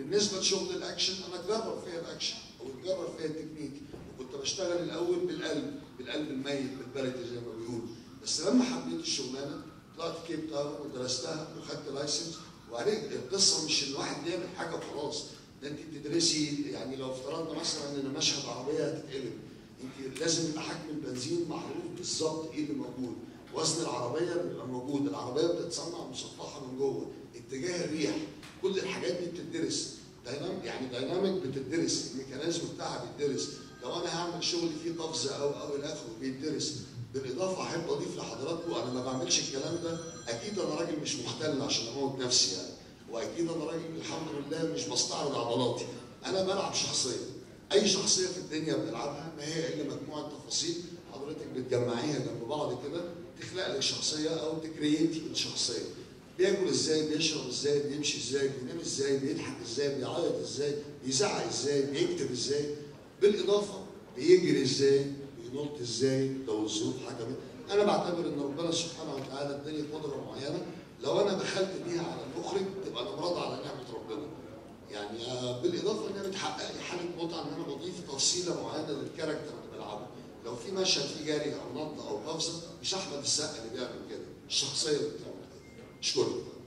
بالنسبه لشغل الاكشن انا اتجرب فيها الاكشن او اتجرب فيها التكنيك وكنت بشتغل الاول بالقلب بالقلب الميت بالبلدي زي ما بيقولوا بس لما حبيت الشغلانه طلعت كيب تاون ودرستها وخدت لايسنس وعرفت القصه مش ان واحد بيعمل حاجه وخلاص ده انت بتدرسي يعني لو افترضنا مثلا ان مشهد عربيه هتتقلب انت لازم يبقى حجم البنزين معروف بالظبط ايه اللي موجود وزن العربيه بيبقى موجود العربيه بتتصنع مسطحه من جوه اتجاه الريح كل الحاجات دي بتدرس داينام يعني دايناميك بتدرس الميكانيزم بتاعها بيدرس لو انا هعمل شغل فيه قفز او او الى اخره بيدرس بالاضافه احب اضيف لحضراتكم انا ما بعملش الكلام ده اكيد انا راجل مش محتل عشان اموت نفسي يعني واكيد انا راجل الحمد لله مش بستعرض عضلاتي انا بلعب شخصيه اي شخصيه في الدنيا بنلعبها ما هي الا مجموعه تفاصيل حضرتك بتجمعيها جنب بعض كده تخلق لك شخصيه او تكريتي الشخصيه بياكل ازاي بيشرب ازاي بيمشي ازاي بينام ازاي بيضحك ازاي بيعيط ازاي بيزعق ازاي بيكتب ازاي بالاضافه بيجري ازاي بينط ازاي لو الظروف حكمت انا بعتبر ان ربنا سبحانه وتعالى اداني قدره معينه لو انا دخلت بيها على المخرج تبقى انا راضي على نعمه ربنا يعني آه، بالاضافه انها بتحقق لي حاله متعه ان انا بضيف تفصيله معينه للكاركتر اللي بلعبه لو في مشهد فيه جري او نط او قفزه مش احمد السقا اللي بيعمل كده الشخصيه اللي بتعمل كده اشكرك